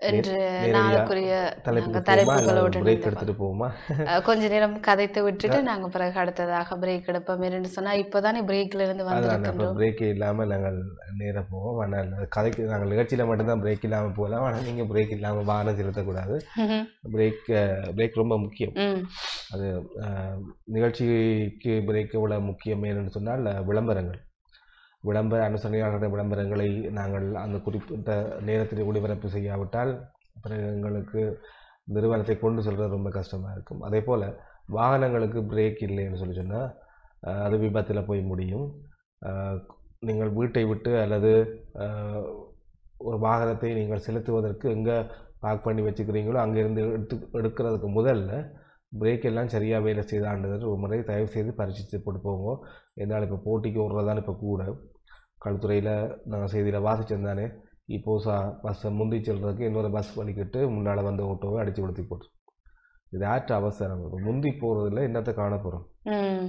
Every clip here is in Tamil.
இன்று நேரடியா நாளுக்குரிய தலைப்புக்கு நாங்க போகுமா தலைப்புகளோடு பிரேக் இணைந்து எடுத்துட்டு போவோமா அஹ் கொஞ்ச நேரம் கதைத்து விட்டுட்டு நாங்க பிறகு அடுத்ததாக பிரேக் எடுப்போம் என்று சொன்னா இப்பதானே பிரேக்ல இருந்து அதான் இப்போ வந்திருக்கின்றோம் பிரேக்கே இல்லாமல் நாங்கள் நேராக போவோம் ஆனால் கதைக்கு நாங்கள் நிகழ்ச்சியில் மட்டும்தான் பிரேக் இல்லாமல் போகலாம் ஆனால் நீங்கள் பிரேக் இல்லாமல் வாகனம் செலுத்தக்கூடாது ம்ஹும். பிரேக் பிரேக் ரொம்ப முக்கியம் ம் அது அஹ், நிகழ்ச்சிக்கு பிரேக் இவ்வளோ முக்கியம் என்னன்னு சொன்னால் அஹ், விளம்பரங்கள் விளம்பர அனுசரணையாளர் விளம்பரங்களை நாங்கள் அந்த குறிப்பிட்ட நேரத்தில் ஒளிபரப்பு செய்யாவிட்டால் பிறகு எங்களுக்கு நிறுவனத்தை கொண்டு செல்றது ரொம்ப கஷ்டமாக இருக்கும் அதே போல் வாகனங்களுக்கு பிரேக் இல்லைன்னு சொல்லி சொன்னால் அது விபத்தில் போய் முடியும் அஹ், நீங்கள் வீட்டை விட்டு அல்லது அஹ், ஒரு வாகனத்தை நீங்கள் செலுத்துவதற்கு எங்கே பார்க் பண்ணி வச்சுக்கிறீங்களோ அங்கேருந்து எடுத்து எடுக்கிறதுக்கு முதல்ல பிரேக் எல்லாம் சரியாக வேலை செய்தான்றது ஒரு முறை தயவு செய்து பரிசித்து போட்டு போவோம் என்னால் இப்போ போட்டிக்கு ஓடுறதான் இப்போ கூட கல்துறையில் நாங்கள் செய்தியில் வாசிச்சிருந்தானே இப்போ சா பஸ்ஸை முந்தி செல்றதுக்கு இன்னொரு பஸ் பண்ணிக்கிட்டு முன்னால் வந்த ஓட்டோவை அடித்து கொடுத்து போட்டு இது ஆற்ற அவசரம் இப்போ முந்தி போகிறதுல என்னத்தை காண போகிறோம் ம்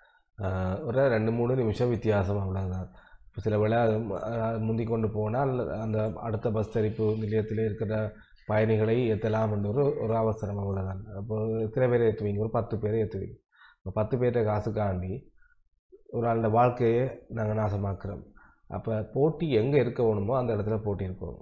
ஒரு ரெண்டு மூணு நிமிஷம் வித்தியாசம் அவ்வளோதான் இப்போ சில வேளை அது ம- அஹ் முந்தி கொண்டு போனால் அந்த அடுத்த பஸ் தரிப்பு நிலையத்தில் இருக்கிற பயணிகளை ஏற்றலாம் என்ற ஒரு ஒரு அவசரம் அவ்வளோதான் அப்போ எத்தனை பேர் ஏற்றுவீங்க ஒரு பத்து பேரை ஏற்றுவீங்க இப்போ பத்து பேர்கிட்ட காசுக்காண்டி ஒரு ஆளோட வாழ்க்கையை நாங்கள் நாசமாக்குறோம் அப்போ போட்டி எங்கே இருக்க வேணுமோ அந்த இடத்துல போட்டி இருக்கணும்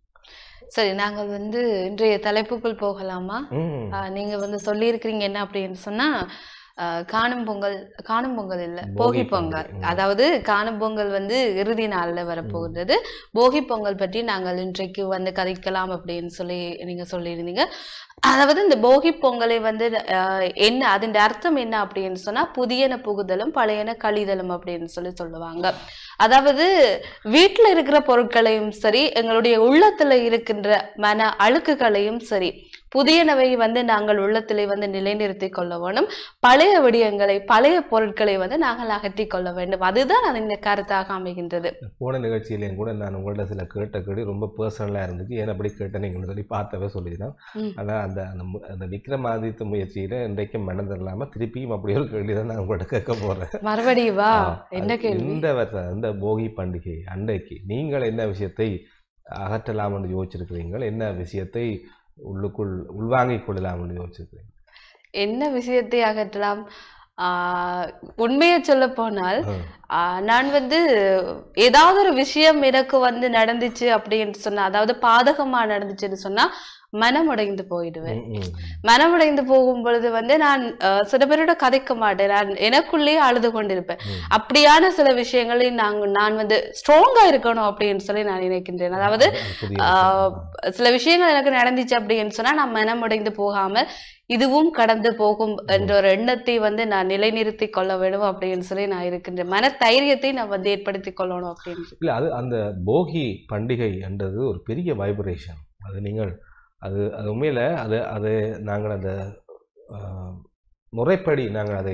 சரி நாங்கள் வந்து இன்றைய தலைப்புக்குள் போகலாமா ம் ஆஹ் நீங்க வந்து சொல்லியிருக்கிறீங்க என்ன அப்படின்னு சொன்னா ஆஹ் காணும் பொங்கல் காணும் பொங்கல் இல்ல போகி போகி பொங்கல். பொங்கல் ம். அதாவது காணும் பொங்கல் வந்து இறுதி நாள்ல வரப்போகிறது போகி பொங்கல் பற்றி நாங்கள் இன்றைக்கு வந்து கதைக்கலாம் அப்படின்னு சொல்லி நீங்க சொல்லியிருந்தீங்க அதாவது இந்த போகி பொங்கலை வந்து ஆஹ் என்ன அதன் அர்த்தம் என்ன அப்படின்னு சொன்னா புதியன புகுதலும் பழையன கழிதலும் அப்படின்னு சொல்லி சொல்லுவாங்க அதாவது வீட்டுல இருக்கிற பொருட்களையும் சரி எங்களுடைய உள்ளத்துல இருக்கின்ற மன அழுக்குகளையும் சரி புதியனவை வந்து நாங்கள் உள்ளத்திலே வந்து நிலைநிறுத்தி கொள்ள வேண்டும் பழைய விடயங்களை பழைய பொருட்களை வந்து நாங்கள் அகற்றி கொள்ள வேண்டும் அதுதான் அது இந்த கருத்தாக அமைகின்றது போன நிகழ்ச்சியிலையும் கூட நான் உங்கள்ட்ட சில கேட்ட கேள்வி ரொம்ப பர்சனலாக இருந்துச்சு ஏன் அப்படி கேட்டேன்னு சொல்லி பார்த்தவே சொல்லிதான் ம். ஆனால் அந்த அந்த மு- அந்த விக்ரமாதித்த முயற்சியில் இன்றைக்கும் மனதில்லாமல் திருப்பியும் அப்படி ஒரு கேள்வி தான் நான் உங்கள்ட்ட கேட்க போகிறேன் மறுபடியும் வா என்ன கேள்வி இந்த வருஷம் இந்த போகி பண்டிகை அன்றைக்கு நீங்கள் என்ன விஷயத்தை அகற்றலாம் என்று யோசிச்சிருக்கிறீர்கள் என்ன விஷயத்தை உள்ளுக்குள் உள்வாங்கிக் கொள்ளலாம் என்று யோசிச்சிருக்கிறீங்க என்ன விஷயத்தை அகற்றலாம் ஆஹ் உண்மையை சொல்ல போனால் ம். ஆஹ் நான் வந்து ஏதாவது ஒரு விஷயம் எனக்கு வந்து நடந்துச்சு அப்படின்னு சொன்னா அதாவது பாதகமா நடந்துச்சுன்னு சொன்னா மனமுடைந்து போயிடுவேன் ம், ம். மனமுடைந்து போகும் பொழுது வந்து நான் அஹ், சில பேரோட கதைக்க மாட்டேன் நான் எனக்குள்ளேயே அழுது கொண்டிருப்பேன் ம். அப்படியான சில விஷயங்களை நான் நான் வந்து ஸ்ட்ராங்கா இருக்கணும் அப்படின்னு சொல்லி நான் நினைக்கின்றேன் அதாவது அது புதிய ஆஹ், விஷயம். சில விஷயங்கள் எனக்கு நடந்துச்சு அப்படின்னு சொன்னா நான் மனமுடைந்து போகாமல் இதுவும் கடந்து போகும் என்ற ஒரு எண்ணத்தை வந்து நான் நிலைநிறுத்தி கொள்ள வேண்டும் அப்படின்னு சொல்லி நான் இருக்கின்றேன் மன தைரியத்தை நான் வந்து ஏற்படுத்தி கொள்ளணும் அப்படின்னு சொல்லி. இல்லை அது அந்த போகி பண்டிகை என்றது ஒரு பெரிய வைப்ரேஷன் அது நீங்கள் அது அது உண்மையில் அது அது நாங்கள் அந்த ஆஹ், முறைப்படி நாங்கள் அதை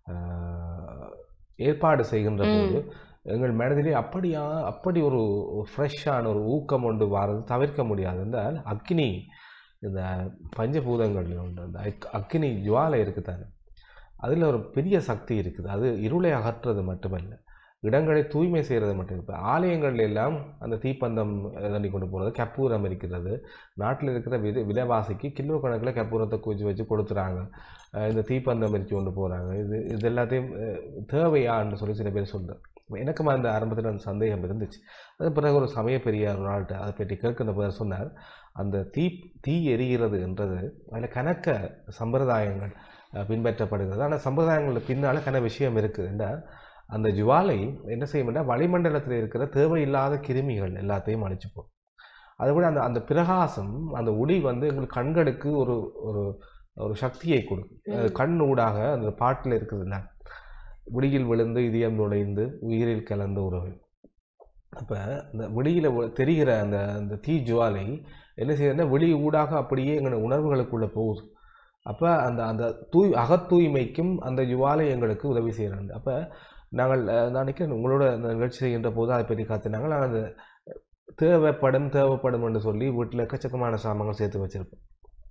ஆஹ், ஏற்பாடு செய்கின்ற ம். போது எங்கள் மனதிலே அப்படியா அப்படி ஒரு ஃப்ரெஷ்ஷான ஒரு ஊக்கம் ஒன்று வர்றது தவிர்க்க முடியாது என்றால் அக்னி இந்த பஞ்சபூதங்கள் உண்டு அந்த அக்- அக்னி ஜுவாலை இருக்குதானே அதில் ஒரு பெரிய சக்தி இருக்குது அது இருளை அகற்றுறது மட்டுமல்ல இடங்களை தூய்மை செய்கிறது மட்டும் இப்போ ஆலயங்கள்ல எல்லாம் அந்த தீப்பந்தம் தண்ணி கொண்டு போகிறது கற்பூரம் இருக்கிறது நாட்டில் இருக்கிற வித விலைவாசிக்கு கிலோ கணக்கில் கற்பூரத்தை குவிச்சு வச்சு கொடுத்துறாங்க அஹ் இந்த தீப்பந்தம் எரிச்சு கொண்டு போகிறாங்க இது இது எல்லாத்தையும் அஹ், தேவையான்னு சொல்லி சில பேர் சொல்கிறார் எனக்கும் அந்த ஆரம்பத்தில் அந்த சந்தேகம் இருந்துச்சு அது பிறகு ஒரு சமய பெரியார் ஒரு ஆள்கிட்ட அதை பற்றி கேட்கிற போது சொன்னார் அந்த தீ தீ எரிகிறது என்றது அதில் கணக்க சம்பிரதாயங்கள் அஹ், பின்பற்றப்படுகிறது ஆனால் சம்பிரதாயங்கள் பின்னால் கன விஷயம் இருக்குதுன்னா அந்த ஜுவாலை என்ன செய்யும்னா வளிமண்டலத்தில் இருக்கிற தேவையில்லாத கிருமிகள் எல்லாத்தையும் அழிச்சு போடும் அதை விட அந்த அந்த பிரகாசம் அந்த ஒளி வந்து எங்களுக்கு கண்களுக்கு ஒரு ஒரு ஒரு சக்தியை கொடுக்கும் அது கண் ஊடாக அந்த பாட்டில் இருக்குதுல்ல விடியில் விழுந்து இதயம் நுழைந்து உயிரில் கலந்த உறவு அப்போ இந்த வெளியில் தெரிகிற அந்த அந்த தீ ஜுவாலை என்ன செய்யுதுன்னா வெளி ஊடாக அப்படியே எங்களோட உணர்வுகளுக்குள்ளே போகுது அப்போ அந்த அந்த தூய் அகத்தூய்மைக்கும் அந்த ஜுவாலை எங்களுக்கு உதவி செய்கிறாங்க அப்போ நாங்கள் அஹ், நான் நினைக்கிறேன் உங்களோட அந்த நிகழ்ச்சி செய்கின்ற போது அதை பற்றி காத்தினாங்க நாங்கள் அந்த தேவைப்படும் தேவைப்படும் என்று சொல்லி வீட்டில் எக்கச்சக்கமான சாமான்கள் சேர்த்து வச்சுருப்போம்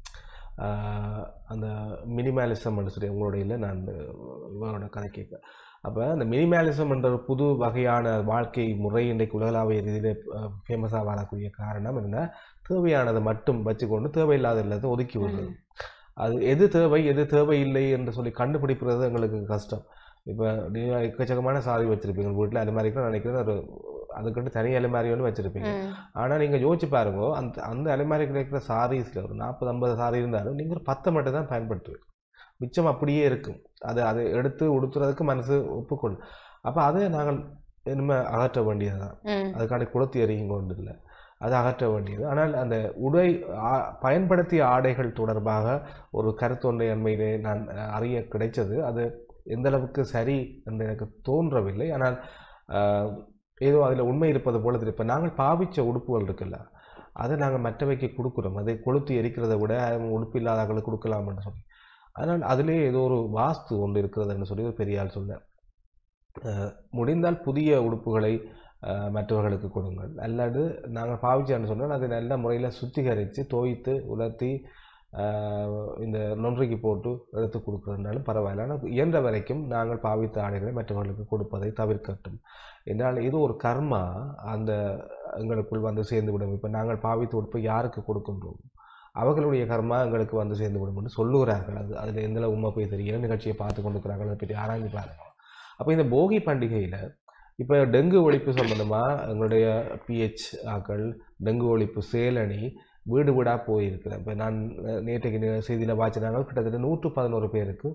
ஆஹ் அந்த மினிமாலிசம் சொல்லி உங்களோட இல்லை நான் இவரோட கதை கேட்பேன் அப்போ இந்த மினிமலிசம் என்ற ஒரு புது வகையான வாழ்க்கை முறை இன்றைக்கு உலகளாவிய ரீதியில் ஃபேமஸாக வரக்கூடிய காரணம் என்ன தேவையானதை மட்டும் வச்சுக்கொண்டு தேவையில்லாத எல்லாத்தையும் ஒதுக்கி விடுறது அது எது தேவை எது தேவையில்லை என்று சொல்லி கண்டுபிடிக்கிறது எங்களுக்கு கஷ்டம் இப்போ நீங்கள் எக்கச்சக்கமான சாதி வச்சுருப்பீங்க வீட்டில் அலுமாரிக்கு நினைக்கிறேன் ஒரு அதுக்கிட்ட தனி அலுமாரி ஒன்று வச்சுருப்பீங்க ம். ஆனால் நீங்கள் யோசிச்சு பாருங்க அந்த அந்த அலுமாரி கிடைக்கிற சாரீஸில் ஒரு நாற்பது ஐம்பது சாரி இருந்தாலும் நீங்கள் ஒரு பத்தை மட்டும் தான் பயன்படுத்துவீங்க மிச்சம் அப்படியே இருக்கும் அது அதை எடுத்து உடுத்துறதுக்கு மனசு ஒப்புக்கொள்ளும் அப்போ அதை நாங்கள் இனிமேல் அகற்ற வேண்டியது தான் ம். அதுக்காண்டி குளத்தி எறியும் கொண்டு இல்லை அது அகற்ற வேண்டியது ஆனால் அந்த உடை ஆ- பயன்படுத்திய ஆடைகள் தொடர்பாக ஒரு கருத்தொன்றை அண்மையிலே நான் அஹ், அறிய கிடைச்சது அது எந்த அளவுக்கு சரி என்று எனக்கு தோன்றவில்லை ஆனால் ஆஹ், ஏதோ அதில் உண்மை இருப்பது போல தெரியும் இப்போ நாங்கள் பாவிச்ச உடுப்புகள் இருக்குல்ல அதை நாங்கள் மற்றவைக்கு கொடுக்குறோம் அதை கொளுத்தி எரிக்கிறதை விட அவங்க உடுப்பு இல்லாதவர்களுக்கு கொடுக்கலாம்னு சொல்லி அதனால் அதிலே ஏதோ ஒரு வாஸ்து ஒன்று இருக்கிறதுன்னு சொல்லி ஒரு பெரிய ஆள் சொன்னார் அஹ், முடிந்தால் புதிய உடுப்புகளை அஹ், மற்றவர்களுக்கு கொடுங்கள் அல்லது நாங்கள் பாவிச்சான்னு சொன்னால் அதை நல்ல முறையில் சுத்திகரித்து தோய்த்து உலர்த்தி அஹ், இந்த நொன்றைக்கு போட்டு எடுத்து கொடுக்குறதுனாலும் பரவாயில்ல ஆனால் இயன்ற வரைக்கும் நாங்கள் பாவித்த ஆடைகளை மற்றவர்களுக்கு கொடுப்பதை தவிர்க்கட்டும் என்றால் இது ஒரு கர்மா அந்த எங்களுக்குள் வந்து சேர்ந்து விடும் இப்போ நாங்கள் பாவித்த உடுப்பை யாருக்கு கொடுக்கின்றோம் அவர்களுடைய கர்மா எங்களுக்கு வந்து சேர்ந்து விடும் என்று சொல்லுகிறார்கள் அது அதில் எந்த உண்மை போய் தெரியும் நிகழ்ச்சியை பார்த்து கொண்டிருக்கிறார்கள் அதை பற்றி ஆராய்ந்து பாருங்க அப்போ இந்த போகி பண்டிகையில் இப்போ டெங்கு ஒழிப்பு சம்பந்தமாக எங்களுடைய பிஹெச் ஆக்கள் டெங்கு ஒழிப்பு சேலணி வீடு வீடாக போயிருக்கிறேன் இப்போ நான் அஹ், நேற்றைக்கு நே- செய்தியில் வாச்சினாங்க கிட்டத்தட்ட நூற்று பதினோரு பேருக்கு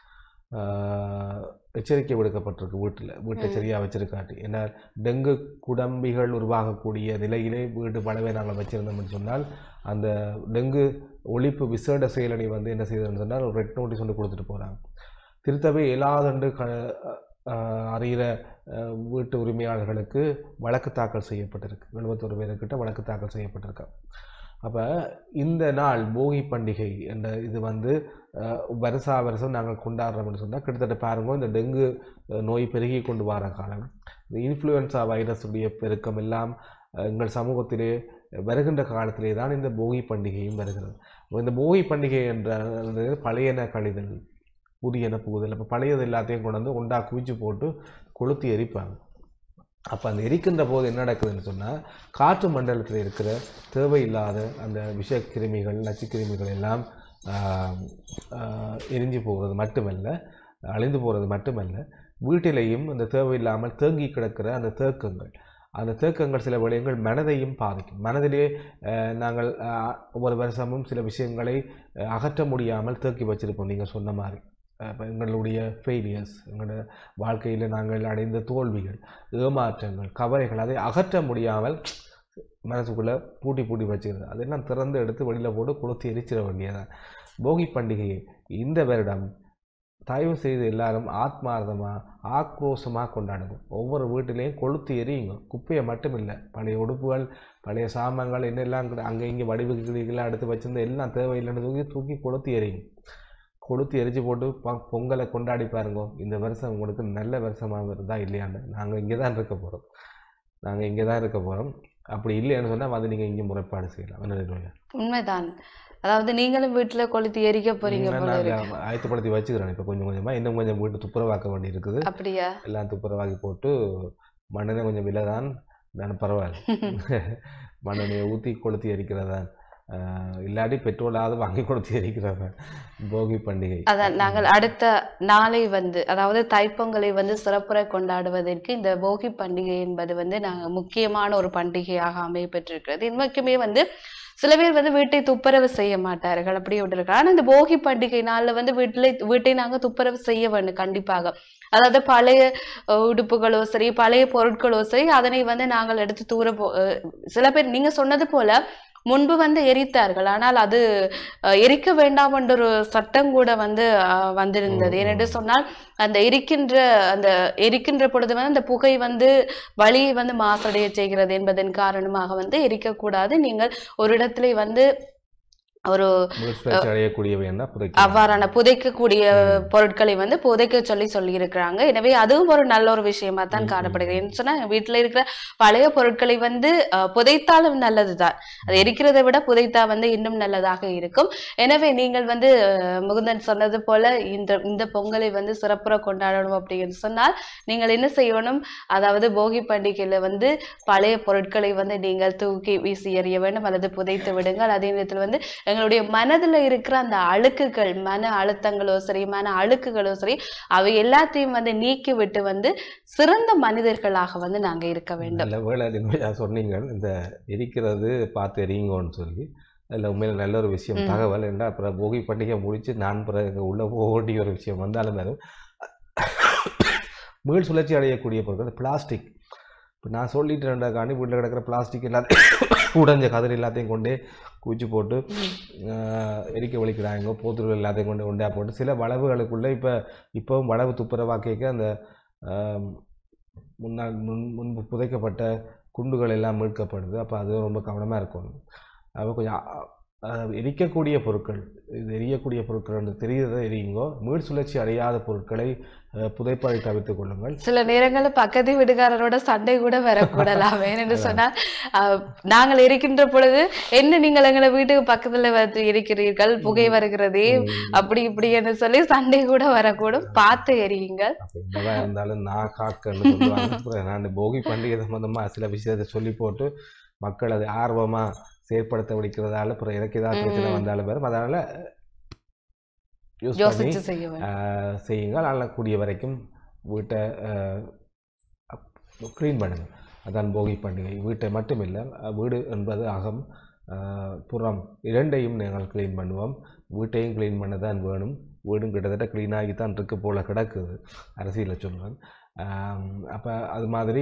ஆஹ், எச்சரிக்கை விடுக்கப்பட்டிருக்கு வீட்டில் வீட்டை ம். சரியாக வச்சிருக்காட்டி ஏன்னா டெங்கு குடம்பிகள் உருவாகக்கூடிய நிலையிலே வீடு பலவே நாங்கள் வச்சிருந்தோம்னு சொன்னால் அந்த டெங்கு ஒழிப்பு விசேட செயலணி வந்து என்ன செய்யுதுன்னு சொன்னால் ஒரு ரெட் நோட்டீஸ் வந்து கொடுத்துட்டு போகிறாங்க திருத்தவே இயலாதண்டு க ஆஹ், அறிகிற ஆஹ், வீட்டு உரிமையாளர்களுக்கு வழக்கு தாக்கல் செய்யப்பட்டிருக்கு எழுபத்தொரு பேருக்கிட்ட வழக்கு தாக்கல் செய்யப்பட்டிருக்கு அப்போ இந்த நாள் போகி பண்டிகை என்ற இது வந்து ஆஹ், வருஷா வருஷம் நாங்கள் கொண்டாடுறோம்னு சொன்னால் கிட்டத்தட்ட பாருங்க இந்த டெங்கு ஆஹ், நோய் பெருகி கொண்டு வர காலம் இந்த இன்ஃப்ளூயன்ஸா வைரஸுடைய பெருக்கம் எல்லாம் ஆஹ், எங்கள் சமூகத்திலே வருகின்ற காலத்திலே தான் இந்த போகி பண்டிகையும் வருகிறது இந்த போகி பண்டிகை என்ற பழையன கழிதல் புதியன புகுதல் அப்போ பழையது எல்லாத்தையும் கொண்டு வந்து ஒண்டா குவிச்சு போட்டு கொளுத்தி எரிப்பாங்க அப்போ அந்த எரிக்கின்ற போது என்ன நடக்குதுன்னு சொன்னால் காற்று மண்டலத்தில் இருக்கிற தேவையில்லாத அந்த விஷக்கிருமிகள் நச்சுக்கிருமிகள் எல்லாம் ஆஹ், ஆஹ், எரிஞ்சு போகிறது மட்டுமல்ல அழிந்து போகிறது மட்டுமல்ல வீட்டிலேயும் அந்த தேவையில்லாமல் தேங்கி கிடக்கிற அந்த தேக்கங்கள் அந்த தேக்கங்கள் சில விடயங்கள் மனதையும் பாதிக்கும் மனதிலே ஆஹ், நாங்கள் ஆஹ், ஒவ்வொரு வருஷமும் சில விஷயங்களை ஆஹ், அகற்ற முடியாமல் தேக்கி வச்சிருப்போம் நீங்கள் சொன்ன மாதிரி இப்போ எங்களுடைய ஃபெயிலியர்ஸ் எங்களுடைய வாழ்க்கையில் நாங்கள் அடைந்த தோல்விகள் ஏமாற்றங்கள் கவலைகள் அதை அகற்ற முடியாமல் மனசுக்குள்ளே பூட்டி பூட்டி வச்சுக்கிறது அதெல்லாம் திறந்து எடுத்து வெளியில் போட்டு கொளுத்தி எரிச்சிட வேண்டியதான் போகி பண்டிகையை இந்த வருடம் தயவு செய்து எல்லாரும் ஆத்மார்த்தமாக ஆக்ரோஷமாக கொண்டாடுங்க ஒவ்வொரு வீட்டிலையும் கொளுத்தி எரியுங்க குப்பையை மட்டும் இல்லை பழைய உடுப்புகள் பழைய சாமான்கள் என்னெல்லாம் கிட- அங்கே இங்கே வடிவுகளெல்லாம் எடுத்து வச்சிருந்த எல்லாம் தேவையில்லைன்னு தூக்கி தூக்கி கொளுத்தி எரியுங்க கொளுத்தி எரிச்சு போட்டு ப- பொங்கலை கொண்டாடி பாருங்க இந்த வருஷம் உங்களுக்கு நல்ல வருஷமாக வருதா இல்லையான்னு நாங்கள் இங்கே தான் இருக்க போகிறோம் நாங்கள் இங்கே தான் இருக்க போகிறோம் அப்படி இல்லைன்னு சொன்னால் வந்து நீங்கள் இங்கே முறைப்பாடு செய்யலாம் என்ன நினைக்கிறீங்க? உண்மைதான் அதாவது நீங்களும் வீட்டுல கொளுத்தி எரிக்க போறீங்க நான் போல இருக்கு நாங்கள் ஆயத்தப்படுத்தி வச்சுக்கிறேன் இப்போ கொஞ்சம் கொஞ்சமாக இன்னும் கொஞ்சம் வீட்டு துப்புரவாக்க வேண்டி இருக்குது அப்படியா எல்லாம் துப்புரவாக்கி போட்டு மண்ணெண்ணெய் கொஞ்சம் விலை தான் நான் பரவாயில்ல மண்ணெண்ணெயை ஊற்றி கொளுத்தி எரிக்கிறதான் ஆஹ் இல்லாட்டி பெட்ரோலாவது வாங்கி கொளுத்தி எரிக்கிறதான் போகி பண்டிகை அதான் நாங்கள் அடுத்த நாளை வந்து அதாவது தைப்பொங்கலை வந்து சிறப்புற கொண்டாடுவதற்கு இந்த போகி பண்டிகை என்பது வந்து நாங்கள் முக்கியமான ஒரு பண்டிகையாக அமைய பெற்றிருக்கிறது இன்னைக்குமே வந்து சில பேர் வந்து வீட்டை துப்புரவு செய்ய மாட்டார்கள் அப்படி விட்டுருக்காங்க ஆனால் இந்த போகி பண்டிகை நாளில் வந்து வீட்டில் வீட்டை நாங்கள் துப்புரவு செய்ய வேண்டும் கண்டிப்பாக அதாவது பழைய அஹ், உடுப்புகளோ சரி பழைய பொருட்களோ சரி அதனை வந்து நாங்கள் எடுத்து தூர போ அஹ், சில பேர் நீங்க சொன்னது போல முன்பு வந்து எரித்தார்கள் ஆனால் அது அஹ், எரிக்க வேண்டாம் என்ற ஒரு சட்டம் கூட வந்து அஹ், வந்திருந்தது ம், ஏனென்று ம். சொன்னால் அந்த எரிக்கின்ற அந்த எரிக்கின்ற பொழுது வந்து அந்த புகை வந்து வழியை வந்து மாசடைய செய்கிறது என்பதன் காரணமாக வந்து எரிக்கக்கூடாது நீங்கள் ஒரு இடத்துல வந்து ஒரு முயற்சி அடையக்கூடியவை என்ன புதைக்க அவ்வாறான புதைக்கக்கூடிய பொருட்களை வந்து புதைக்க சொல்லி சொல்லியிருக்கிறாங்க எனவே அதுவும் ஒரு நல்ல ஒரு விஷயமா தான் ம், காணப்படுகிறது என்ன சொன்னா வீட்டுல இருக்கிற பழைய பொருட்களை வந்து அஹ், புதைத்தாலும் நல்லதுதான் அது எரிக்கிறதை விட புதைத்தா வந்து இன்னும் நல்லதாக இருக்கும் எனவே நீங்கள் வந்து அஹ், முகுந்தன் சொன்னது போல இந்த இந்த பொங்கலை வந்து சிறப்புற கொண்டாடணும் அப்படின்னு சொன்னால் நீங்கள் என்ன செய்யணும் அதாவது போகி பண்டிகையில வந்து பழைய பொருட்களை வந்து நீங்கள் தூக்கி வீசி எறிய வேண்டும் அல்லது புதைத்து விடுங்கள் அதே நேரத்தில் வந்து எங்களுடைய மனதுல இருக்கிற அந்த அழுக்குகள் மன அழுத்தங்களோ சரி மன அழுக்குகளோ சரி அவை எல்லாத்தையும் வந்து நீக்கி விட்டு வந்து சிறந்த மனிதர்களாக வந்து நாங்க இருக்க வேண்டும் நல்ல வேலை நிம்மதியாக சொன்னீங்க இந்த எரிக்கிறது பார்த்து எரியுங்கன்னு சொல்லி அதில் உண்மையில நல்ல ஒரு விஷயம் ம். தகவல் என்ன அப்புறம் போகி பண்டிகை முடிச்சு நான் பிறகு உள்ள போக வேண்டிய ஒரு விஷயம் வந்தாலும் அது மீள் சுழற்சி அடையக்கூடிய பொருட்கள் பிளாஸ்டிக் இப்போ நான் சொல்லிட்டு ரெண்டாக்காண்டி வீட்டில் கிடக்கிற பிளாஸ்டிக் எல்லாத்தையும் உடைஞ்ச கதிர் எல்லாத்தையும் கொண்டே குவிச்சு போட்டு ஆஹ், எரிக்க வலிக்கிறாங்க போத்துருள் எல்லாத்தையும் கொண்டு உண்டா போட்டு சில வளவுகளுக்குள்ளே இப்போ இப்போவும் வளவு துப்புரவாக்கிக்க அந்த ஆம், முன்னாள் முன் முன்பு புதைக்கப்பட்ட குண்டுகள் எல்லாம் மீட்கப்படுது அப்போ அது ரொம்ப கவனமாக இருக்கணும் அப்போ கொஞ்சம் அ- அ- எரிக்கக்கூடிய பொருட்கள் இது எரியக்கூடிய பொருட்கள் என்று தெரிகிறத எரியுங்கோ மீள் சுழற்சி அடையாத பொருட்களை அஹ், புதைப்பதை தவிர்த்துக் கொள்ளுங்கள் சில நேரங்கள்ல பக்கத்து வீட்டுக்காரரோட சண்டை கூட வரக்கூடலாம் ஏன்னு சொன்னா அஹ், நாங்கள் இருக்கின்ற பொழுது என்ன நீங்கள் எங்களை வீட்டுக்கு பக்கத்துல வந்து இருக்கிறீர்கள் புகை வருகிறதே அப்படி இப்படின்னு சொல்லி சண்டை கூட வரக்கூடும் பார்த்து எரியுங்கள் அப்போ என்னதான் இருந்தாலும் நான் காக்கன்னு சொல்லுவாங்க அப்புறம் நான் போகி பண்டிகை சம்பந்தமாக சில விஷயத்தை சொல்லி போட்டு மக்கள் அதை ஆர்வமாக செயற்படுத்த வைக்கிறதால அப்புறம் எனக்கு ஏதாவது பிரச்சனை ம். வந்தாலும் வரும் அதனால் யூஸ் பண்ணி யோசிச்சு செய்ய வேண்டும் ஆஹ் செய்யுங்கள் அல்ல கூடிய வரைக்கும் வீட்டை க்ளீன் பண்ணுங்கள் அதான் போகி பண்டிகை வீட்டை மட்டும் இல்லை வீடு என்பது அகம் ஆஹ் புறம் இரண்டையும் நாங்கள் க்ளீன் பண்ணுவோம் வீட்டையும் க்ளீன் பண்ண தான் வேணும் வீடும் கிட்டத்தட்ட க்ளீனாகி தான் இருக்கு போல கிடக்குது அரசியலில் சொல்கிறேன் அப்போ அது மாதிரி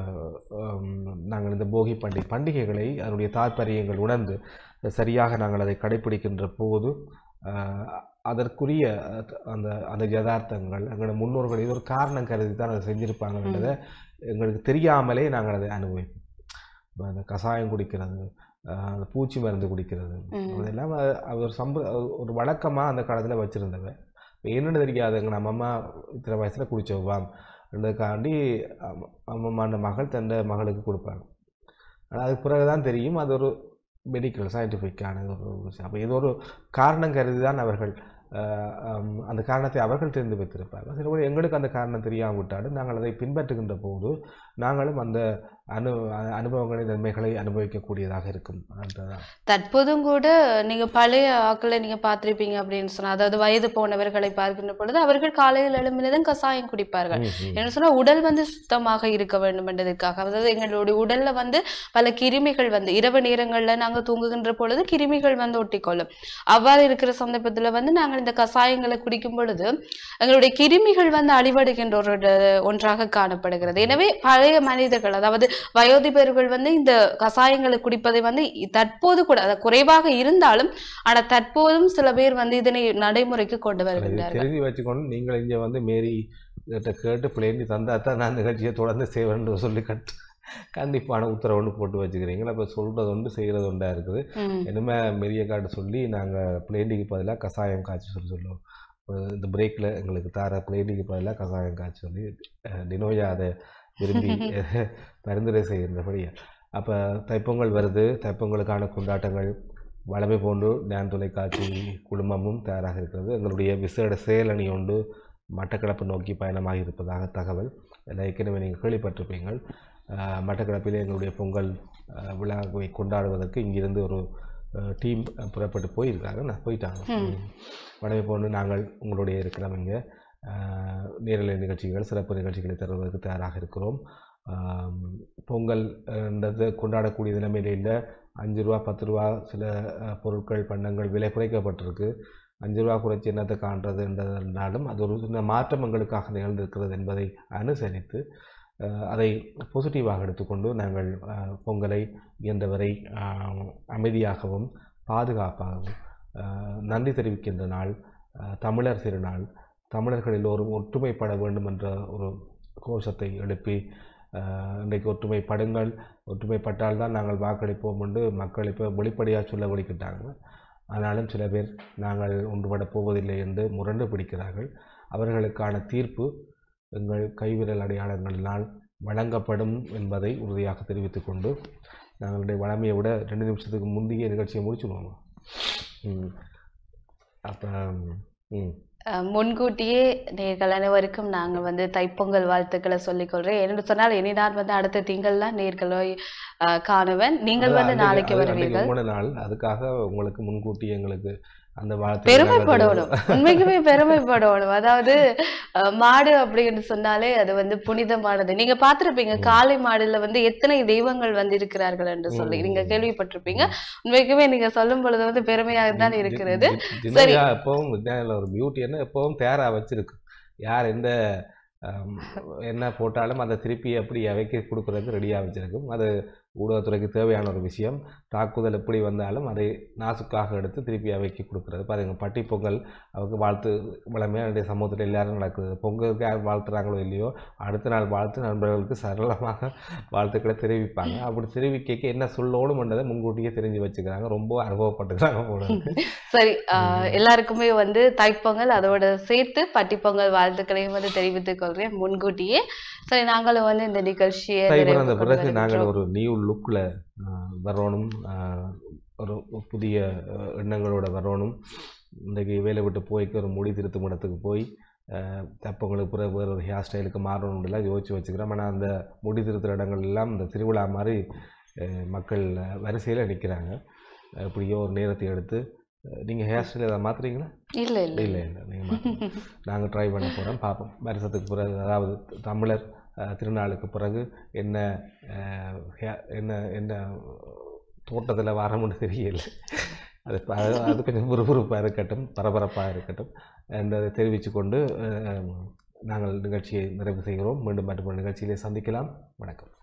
நாங்கள் இந்த போகி பண்டிகை பண்டிகைகளை அதனுடைய தாற்பயங்கள் உணர்ந்து சரியாக நாங்கள் அதை கடைப்பிடிக்கின்ற போது ஆஹ் அதற்குரிய அஹ், அந்த அந்த யதார்த்தங்கள் எங்களோட முன்னோர்கள் இது ஒரு காரணம் கருதி தான் அதை செஞ்சுருப்பாங்கன்றதை எங்களுக்கு தெரியாமலே நாங்கள் அதை அனுபவிப்போம் இப்ப அந்த கஷாயம் குடிக்கிறது ஆஹ் அந்த பூச்சி மருந்து குடிக்கிறது ம். அதெல்லாம் அ- அது ஒரு சம்ப ஒரு வழக்கமாக அந்த காலத்தில் வச்சுருந்தவ இப்போ என்னென்னு தெரியாது எங்கள் நம்ம அம்மா இத்தனை வயசில் குடிச்சவாம் ரெண்டுக்காண்டி அம்மம்மாண்ட மகள் தன் மகளுக்கு கொடுப்பாங்க ஆனால் அதுக்கு பிறகு தான் தெரியும் அது ஒரு மெடிக்கல் சயின்டிஃபிக்கான ஒரு விஷயம் அப்போ இது ஒரு காரணம் கருதி தான் அவர்கள் ஆஹ் ஹம், அந்த காரணத்தை அவர்கள் தெரிந்து வைத்திருப்பார்கள் சில பேர் எங்களுக்கு அந்த காரணம் தெரியாமல் விட்டாலும் நாங்கள் அதை பின்பற்றுகின்ற போது நாங்களும் அந்த அனு அ- அனுபவங்களின் நன்மைகளை அனுபவிக்கக்கூடியதாக இருக்கும் அதுதான் தற்போதும் கூட நீங்க பழைய ஆட்களை நீங்க பார்த்திருப்பீங்க அப்படின்னு சொன்னா அதாவது வயது போனவர்களை பார்க்கின்ற பொழுது அவர்கள் காலையில் எழும்பினதும் கசாயம் குடிப்பார்கள் ம், ம். என்ன சொன்னா உடல் வந்து சுத்தமாக இருக்க வேண்டும் என்றதுக்காக அதாவது எங்களுடைய உடல்ல வந்து பல கிருமிகள் வந்து இரவு நேரங்கள்ல நாங்க தூங்குகின்ற பொழுது கிருமிகள் வந்து ஒட்டிக்கொள்ளும் அவ்வாறு இருக்கிற சந்தர்ப்பத்துல வந்து நாங்கள் இந்த கசாயங்களை குடிக்கும் பொழுது எங்களுடைய கிருமிகள் வந்து அழிவடைகின்ற ஒரு ட- ஒன்றாக காணப்படுகிறது எனவே பழைய மனிதர்கள் அதாவது வயோதிபர்கள் வந்து இந்த கசாயங்களை குடிப்பதை வந்து இ- தற்போது கூட அது குறைவாக இருந்தாலும் ஆனா தற்போதும் சில பேர் வந்து இதனை நடைமுறைக்கு கொண்டு அதை வருகின்றார்கள் தெரிஞ்சு வச்சுக்கொண்டு நீங்கள் இங்கே வந்து மேரி கிட்ட கேட்டு பிள்ளைங்க தந்தா தான் நான் நிகழ்ச்சியை தொடர்ந்து செய்வேன்னு சொல்லி கட் கண்டிப்பான உத்தரவுன்னு போட்டு வச்சுக்கிறீங்களா அப்போ சொல்கிறது ஒன்று செய்கிறது ஒன்றா இருக்குது ம். இனிமே மெரிய கார்டு சொல்லி நாங்கள் பிளேண்டிக்கு பதிலாக கஷாயம் காய்ச்சி சொல்லி சொல்லுவோம் அஹ் இந்த பிரேக்கில் எங்களுக்கு தார பிளேண்டிக்கு பதிலாக கஷாயம் காய்ச்சி சொல்லி அஹ் டினோயா அதை விரும்பி அஹ், பரிந்துரை செய்கின்றபடியா அப்போ தைப்பொங்கல் வருது தைப்பொங்கலுக்கான கொண்டாட்டங்கள் வளமை போன்று டான் தொலைக்காட்சி குழுமமும் தயாராக இருக்கிறது எங்களுடைய விசேட செயலணி ஒன்று மட்டக்களப்பு நோக்கி பயணமாக இருப்பதாக தகவல் இதில் ஏற்கனவே நீங்கள் கேள்விப்பட்டிருப்பீங்கள் அஹ், மட்டக்களப்பிலே எங்களுடைய பொங்கல் அஹ், விழாவை கொண்டாடுவதற்கு இங்கிருந்து ஒரு டீம் புறப்பட்டு போயிருக்காங்க நான் போயிட்டாங்க ம். வடவை போன்று நாங்கள் உங்களுடைய இருக்கிறோம் இங்கே நேரலை நிகழ்ச்சிகள் சிறப்பு நிகழ்ச்சிகளை தருவதற்கு தயாராக இருக்கிறோம் ஆம், பொங்கல் என்றது கொண்டாடக்கூடிய நிலைமையில் இல்லை அஞ்சு ரூபா பத்து ரூபா சில அஹ், பொருட்கள் பண்டங்கள் விலை குறைக்கப்பட்டிருக்கு அஞ்சு ரூபா குறைச்சி என்னத்தை காண்றது என்றாலும் அது ஒரு சின்ன மாற்றம் எங்களுக்காக நிகழ்ந்திருக்கிறது என்பதை அனுசரித்து அஹ், அதை பாசிட்டிவாக எடுத்துக்கொண்டு நாங்கள் அஹ், பொங்கலை இயன்றவரை ஆஹ், அமைதியாகவும் பாதுகாப்பாகவும் ஆஹ், நன்றி தெரிவிக்கின்ற நாள் ஆஹ், தமிழர் திருநாள் தமிழர்கள் எல்லோரும் ஒற்றுமைப்பட வேண்டும் என்ற ஒரு கோஷத்தை எழுப்பி ஆஹ், இன்றைக்கு ஒற்றுமைப்படுங்கள் ஒற்றுமைப்பட்டால் தான் நாங்கள் வாக்களிப்போம் என்று மக்கள் இப்போ வெளிப்படையாக சொல்ல வலிக்கிட்டாங்க ஆனாலும் சில பேர் நாங்கள் ஒன்றுபடப் போவதில்லை என்று முரண்டு பிடிக்கிறார்கள் அவர்களுக்கான தீர்ப்பு எங்கள் கைவிரல் அடையாளங்களினால் வழங்கப்படும் என்பதை உறுதியாக தெரிவித்துக் கொண்டு நாங்களுடைய வளமையை விட ரெண்டு நிமிஷத்துக்கு முந்தைய நிகழ்ச்சியை முடிச்சுடுவோம் ம் அப்போ ம் அஹ் முன்கூட்டியே நேர்கள் அனைவருக்கும் நாங்கள் வந்து தைப்பொங்கல் வாழ்த்துக்களை சொல்லிக்கொள்றேன் என்று சொன்னால் இனி நான் வந்து அடுத்த திங்கள்லாம் நேர்களை அஹ், காணுவேன் நீங்கள் அதான் வந்து அன்னைக்கு- நாளைக்கு அது அன்னைக்கு வருவீர்கள் மூணு நாள் அதுக்காக உங்களுக்கு முன்கூட்டி எங்களுக்கு அந்த வாழ்த்து பெருமைப்படணும் உண்மைக்குமே பெருமைப்படணும் அதாவது அஹ், மாடு அப்படின்னு சொன்னாலே அது வந்து புனிதமானது நீங்க பார்த்திருப்பீங்க காளை மாடுல வந்து எத்தனை தெய்வங்கள் வந்து இருக்கிறார்கள் என்று சொல்லி ம். நீங்க கேள்விப்பட்டிருப்பீங்க உண்மைக்குமே நீங்க சொல்லும் பொழுது வந்து பெருமையாக தான் இருக்கிறது சரி. சரி எப்பவும் விஞ்ஞானில் ஒரு பியூட்டி என்ன எப்பவும் தேரா வச்சிருக்கு யார் எந்த ஆம், என்ன போட்டாலும் அதை திருப்பி எப்படி அவைக்கு கொடுக்கறதுக்கு ரெடியாக வச்சிருக்கும் அது ஊடகத்துறைக்கு தேவையான ஒரு விஷயம் தாக்குதல் எப்படி வந்தாலும் அதை நாசுக்காக எடுத்து திருப்பி அவைக்கு கொடுக்கறது பாருங்க பட்டி பொங்கல் அவருக்கு வாழ்த்து வளமையாக என்னுடைய சமூகத்தில் எல்லாரும் நடக்குது பொங்கலுக்கு யார் வாழ்த்துறாங்களோ இல்லையோ அடுத்த நாள் வாழ்த்து நண்பர்களுக்கு சரளமாக வாழ்த்துக்களை தெரிவிப்பாங்க அப்படி தெரிவிக்க என்ன சொல்லணும் என்றதை முன்கூட்டியே தெரிஞ்சு வச்சுக்கிறாங்க ரொம்ப அனுபவப்பட்டுக்கிறாங்க போல இருக்கு. சரி அஹ், எல்லாருக்குமே வந்து தைப்பொங்கல் அதோட சேர்த்து பட்டிப்பொங்கல் வாழ்த்துக்களையும் வந்து தெரிவித்துக் கொள்றேன் முன்கூட்டியே சரி நாங்களும் வந்து இந்த நிகழ்ச்சியை தை நிறைவு பிறந்த கொண்டு பிறகு நாங்கள் வருகின்றோம். ஒரு நியூ லுக்கில் வரணும் ஆஹ், ஒரு புதிய அஹ், எண்ணங்களோட வரணும் இன்றைக்கு வேலை விட்டு போய்க்கு ஒரு முடி திருத்தும் இடத்துக்கு போய் ஆஹ், தப்பங்களுக்கு பிறகு வேறு ஒரு ஹேர் ஸ்டைலுக்கு மாறணும்லாம் யோசிச்சு வச்சுக்கிறோம் ஆனால் அந்த முடி திருத்துற இடங்கள் எல்லாம் இந்த திருவிழா மாதிரி அஹ், மக்கள் வரிசையில் நிற்கிறாங்க எப்படியோ ஒரு நேரத்தை எடுத்து நீங்கள் ஹேர் ஸ்டைல் எதாவது மாற்றுறீங்களா இல்ல இல்ல இல்லை இல்லை நீங்கள் நாங்கள் ட்ரை பண்ண போகிறோம் பார்ப்போம் வருஷத்துக்கு பிறகு அதாவது தமிழர் அஹ், திருநாளுக்கு பிறகு என்ன அஹ், ஹே- என்ன என்ன தோட்டத்தில் வரமுன்னு தெரியல அது ப- அது அது கொஞ்சம் விறுவிறுப்பாக இருக்கட்டும் பரபரப்பாக இருக்கட்டும் என்றதை தெரிவித்து கொண்டு அஹ், நாங்கள் நிகழ்ச்சியை நிறைவு செய்கிறோம் மீண்டும் மற்றொரு நிகழ்ச்சியிலே சந்திக்கலாம் வணக்கம்